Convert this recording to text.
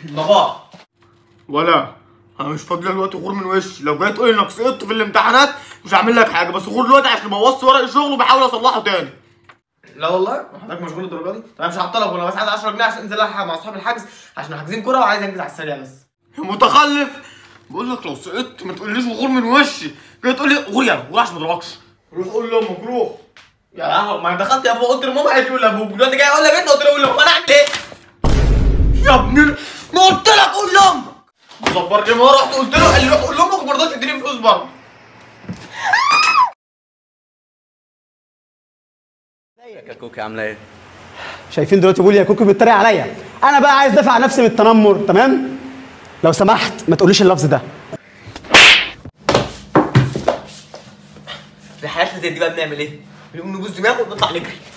بابا ولا انا مش فاضي دلوقتي غور من وشي لو جاي تقول انك سقطت في الامتحانات مش هعمل لك حاجه بس غور دلوقتي عشان بوظت ورق الشغل وبحاول اصلحه تاني لا والله حضرتك مشغول الدرجه دي طب انا مش هعطلك ولا بس عايز 10 جنيه عشان انزل الحق مع اصحاب الحجز عشان حاجزين كوره وعايز انجز على السريع بس يا متخلف بقول لك لو سقطت ما تقوليش غور من وشي جاي تقول لي غور يلا غور عشان ما اضربكش روح قول لامك روح يا لهوي ما أنا دخلت يا ابو قلت لماما قالت لي لابوك دلوقتي جاي اقول لك انت قلت له قول لامك انا اعمل ايه؟ يا ابني ال- ما قلت لك قول لامك مصبرني ما رحت قلت له قال لي روح قول لامك وما رضاش تديني فلوس برضه يا كوكي عامله ايه؟ شايفين دلوقتي بيقول يا كوكي بيتريق عليا انا بقى عايز دافع عن نفسي من التنمر تمام لو سمحت ما تقوليش اللفظ ده في حياتنا زي دي بقى بنعمل ايه؟ بنقوم نبوس دماغه ونطلع نجري